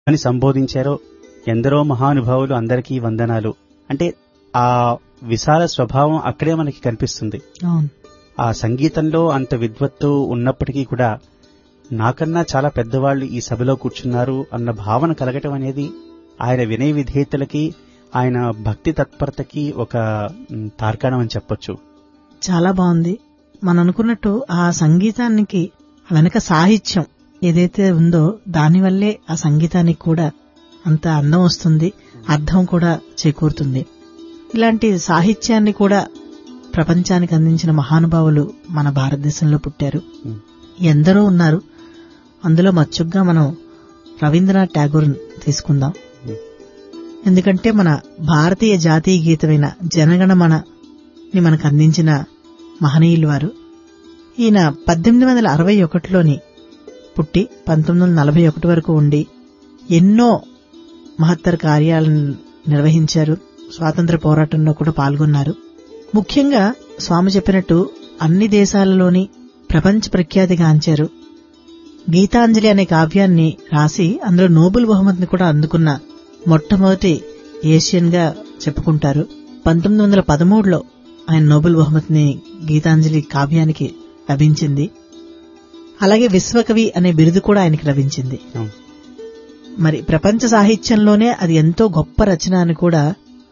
అని సంబోధించారో ఎందరో మహానుభావులు అందరికీ వందనాలు అంటే ఆ విశాల స్వభావం అక్కడే మనకి కనిపిస్తుంది అవును ఆ సంగీతంలో అంత విద్వత్తు ఉన్నప్పటికీ కూడా నాకన్నా చాలా పెద్దవాళ్ళు ఈ సభలో కూర్చున్నారు అన్న భావన కలగటం అనేది ఆయన వినయ విధేయతలకి ఆయన భక్తి తత్పరతకి ఒక మ్, తార్కాణం అని చెప్పొచ్చు చాలా బాగుంది మనం అనుకున్నట్టు ఆ సంగీతానికి వెనక సాహిత్యం ఏదైతే ఉందో దానివల్లే ఆ సంగీతానికి కూడా అంత అందం వస్తుంది అర్థం కూడా చేకూరుతుంది ఇలాంటి సాహిత్యాన్ని కూడా ప్రపంచానికి అందించిన మహానుభావులు మన భారతదేశంలో పుట్టారు మ్, ఎందరో ఉన్నారు అందులో మచ్చుగ్గా మనం రవీంద్రనాథ్ ఠాగూర్ తీసుకుందాం మ్, ఎందుకంటే మన భారతీయ జాతీయ గీతమైన జనగణమన ని మనకు అందించిన మహనీయులు వారు ఈయన పద్దెనిమిది వందల అరవై ఒకటిలోని పుట్టి పంతొమ్మిది వందల నలభై ఒకటి వరకు ఉండి ఎన్నో మహత్తర కార్యాలను నిర్వహించారు స్వాతంత్ర పోరాటంలో కూడా పాల్గొన్నారు ముఖ్యంగా స్వామి చెప్పినట్టు అన్ని దేశాలలోని ప్రపంచ ప్రఖ్యాతి గాంచారు గీతాంజలి అనే కావ్యాన్ని రాసి అందులో నోబెల్ బహుమతిని కూడా అందుకున్న మొట్టమొదటి ఏషియన్ గా చెప్పుకుంటారు పంతొమ్మిది వందల పదమూడులో ఆయన నోబెల్ బహుమతిని గీతాంజలి కావ్యానికి లభించింది అలాగే విశ్వకవి అనే బిరుదు కూడా ఆయనకి లభించింది అవును. మరి ప్రపంచ సాహిత్యంలోనే అది ఎంతో గొప్ప రచన అని కూడా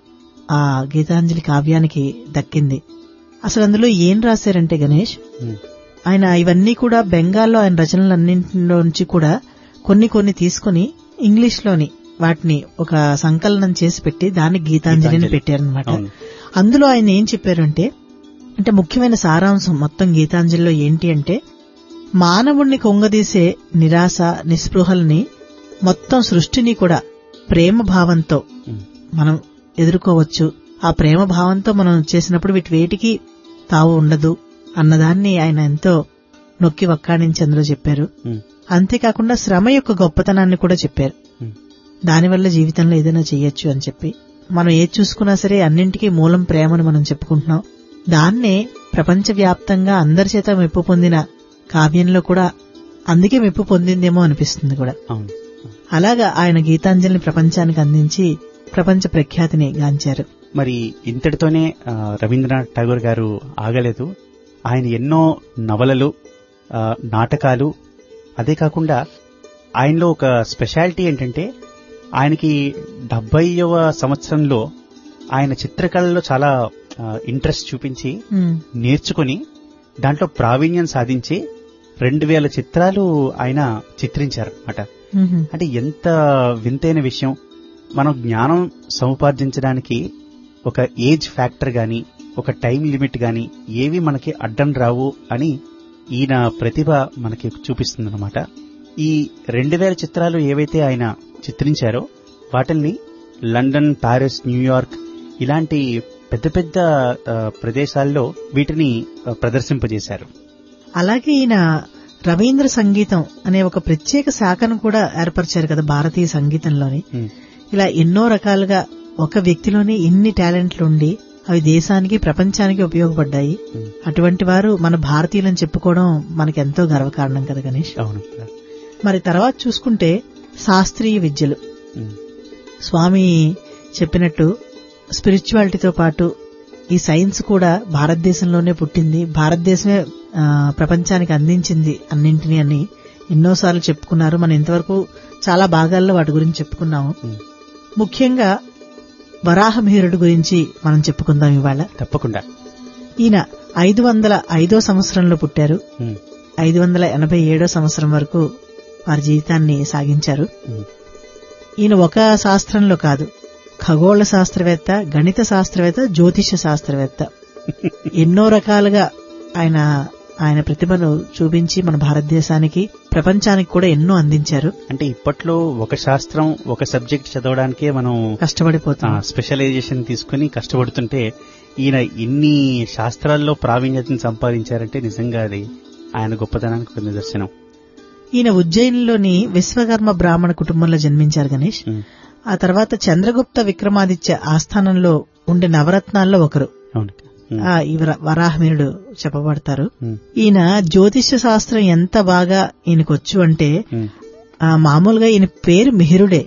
ఆ గీతాంజలి కావ్యానికి దక్కింది అసలు అందులో ఏం రాశారంటే గణేష్ మ్, ఆయన ఇవన్నీ కూడా బెంగాల్లో ఆయన రచనలన్నింటిలోంచి కూడా కొన్ని కొన్ని తీసుకొని ఇంగ్లీష్ లోని వాటిని ఒక సంకలనం చేసి పెట్టి దానికి గీతాంజలిని గీతాంజలి. పెట్టారనమాట అవును అందులో ఆయన ఏం చెప్పారంటే అంటే ముఖ్యమైన సారాంశం మొత్తం గీతాంజలిలో ఏంటి అంటే మానవుణ్ణి కొంగదీసే నిరాశ నిస్పృహల్ని మొత్తం సృష్టిని కూడా ప్రేమ భావంతో మ్, మనం ఎదుర్కోవచ్చు ఆ ప్రేమ భావంతో మనం చేసినప్పుడు వీటి వేటికి తావు ఉండదు అన్నదాన్ని ఆయన ఎంతో నొక్కి వక్కాణించి అందులో చెప్పారు మ్, అంతేకాకుండా శ్రమ యొక్క గొప్పతనాన్ని కూడా చెప్పారు మ్, దానివల్ల జీవితంలో ఏదైనా చేయొచ్చు అని చెప్పి మనం ఏది చూసుకున్నా సరే అన్నింటికీ మూలం ప్రేమను మనం చెప్పుకుంటున్నాం దాన్నే ప్రపంచవ్యాప్తంగా అందరి చేత మెప్పు పొందిన కావ్యంలో కూడా అందుకే మెప్పు పొందిందేమో అనిపిస్తుంది కూడా అవును అలాగా ఆయన గీతాంజలిని ప్రపంచానికి అందించి ప్రపంచ ప్రఖ్యాతిని గాంచారు మరి ఇంతటితోనే ఆ, రవీంద్రనాథ్ ఠాగూర్ గారు ఆగలేదు ఆయన ఎన్నో నవలలు ఆ, నాటకాలు అదే కాకుండా ఆయనలో ఒక స్పెషాలిటీ ఏంటంటే ఆయనకి డెబ్బైవ సంవత్సరంలో ఆయన చిత్రకళలో చాలా ఇంట్రెస్ట్ చూపించి ఉమ్, నేర్చుకుని దాంట్లో ప్రావీణ్యం సాధించి రెండు వేల చిత్రాలు ఆయన చిత్రించారు అన్నమాట ఉహు, అంటే ఎంత వింతైన విషయం మనం జ్ఞానం సముపార్జించడానికి ఒక ఏజ్ ఫ్యాక్టర్ గాని ఒక టైం లిమిట్ గాని ఏవి మనకి అడ్డం రావు అని ఈయన ప్రతిభ మనకి చూపిస్తుందన్నమాట ఈ రెండు వేల చిత్రాలు ఏవైతే ఆయన చిత్రించారో వాటిల్ని లండన్ ప్యారిస్ న్యూయార్క్ ఇలాంటి పెద్ద పెద్ద ఆ, ప్రదేశాల్లో వీటిని ఆ, ప్రదర్శింపజేశారు అలాగే ఈయన రవీంద్ర సంగీతం అనే ఒక ప్రత్యేక శాఖను కూడా ఏర్పరిచారు కదా భారతీయ సంగీతంలోని ఉమ్, ఇలా ఎన్నో రకాలుగా ఒక వ్యక్తిలోనే ఇన్ని టాలెంట్లు ఉండి అవి దేశానికి ప్రపంచానికి ఉపయోగపడ్డాయి ఉమ్, అటువంటి వారు మన భారతీయులని చెప్పుకోవడం మనకి ఎంతో గర్వకారణం కదా గణేష్ అవును మరి తర్వాత చూసుకుంటే శాస్త్రీయ విద్యలు ఉమ్, స్వామి చెప్పినట్టు స్పిరిచువాలిటీతో పాటు ఈ సైన్స్ కూడా భారతదేశంలోనే పుట్టింది భారతదేశమే ఆ, ప్రపంచానికి అందించింది అన్నింటినీ అని ఎన్నోసార్లు చెప్పుకున్నారు మనం ఇంతవరకు చాలా భాగాల్లో వాటి గురించి చెప్పుకున్నాము ఉమ్, ముఖ్యంగా వరాహమిహిరుడు గురించి మనం చెప్పుకుందాం ఇవాళ తప్పకుండా ఈయన ఐదు వందల ఐదో సంవత్సరంలో పుట్టారు ఉమ్, ఐదు వందల ఎనభై ఏడో సంవత్సరం వరకు వారి జీవితాన్ని సాగించారు ఉమ్, ఈయన ఒక శాస్త్రంలో కాదు ఖగోళ శాస్త్రవేత్త గణిత శాస్త్రవేత్త జ్యోతిష శాస్త్రవేత్త ఎన్నో రకాలుగా ఆయన ఆయన ప్రతిభను చూపించి మన భారతదేశానికి ప్రపంచానికి కూడా ఎన్నో అందించారు అంటే ఇప్పట్లో ఒక శాస్త్రం ఒక సబ్జెక్ట్ చదవడానికే మనం కష్టపడిపోతాం స్పెషలైజేషన్ తీసుకుని కష్టపడుతుంటే ఈయన ఇన్ని శాస్త్రాల్లో ప్రావీణ్యతను సంపాదించారంటే నిజంగా అది ఆయన గొప్పతనానికి ఒక నిదర్శనం ఈయన ఉజ్జయినిలోని విశ్వకర్మ బ్రాహ్మణ కుటుంబంలో జన్మించారు గణేష్ ఉమ్, ఆ తర్వాత చంద్రగుప్త విక్రమాదిత్య ఆస్థానంలో ఉండే నవరత్నాల్లో ఒకరు అవును ఉమ్, ఆ ఈ వర- వరాహమినుడు చెప్పబడతారు ఉమ్, ఈయన జ్యోతిష్య శాస్త్రం ఎంత బాగా ఈయనకొచ్చు అంటే ఉమ్, ఆ మామూలుగా ఈయన పేరు మిహిరుడే